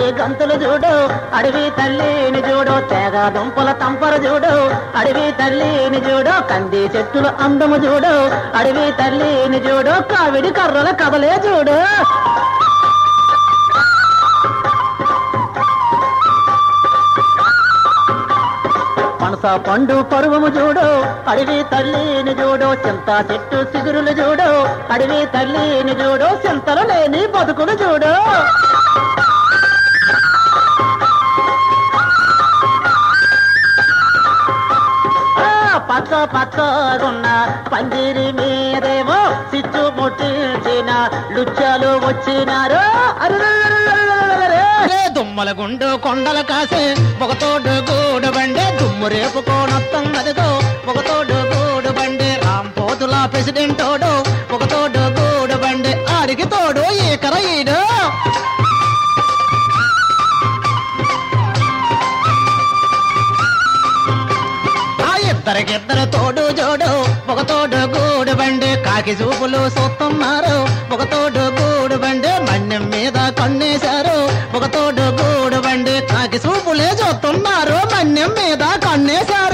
గంతులు చూడు అడవి తల్లిని చూడు తేగ దుంపల తంపరు చూడు అడవి తల్లిని చూడు కంది చెట్టుల అందము చూడు అడవి తల్లిని చూడు కావిడి కర్రల కదలే చూడు పనస పండు పరువము చూడు అడవి తల్లిని చూడు చింత చెట్టు సిగురులు చూడు అడవి తల్లిని చూడు చింతలు లేని బతుకులు చూడు ఆ, పచ్చ పచ్చగున్న పందిరి మీదేమో సిచ్చు ముట్టించిన లుచ్చలు వచ్చినారు అరెరెరెరెరెరెరెరెరె. ఏ దుమ్మల గుండు కొండల కాసే ఒకతోడు గూడు బండి దుమ్ము రేపుకోనొత్తందదిగో ఒకతోడు గూడు బండి రాంపోతుల ప్రెసిడెంటోడు ఒకతోడు గూడు బండి ఆడికి తోడు ఈకర ఈడు ఆ ఇద్దరికిద్దరు తోడు జోడు ఒక తోడు గూడు బండి కాకి చూపులు చూస్తున్నారు ఒక తోడు గూడు బండి మన్యం మీద కన్నేశారు ఒక తోడు గూడు బండి కాకి చూపులే చూస్తున్నారు మన్యం మీద కన్నేశారు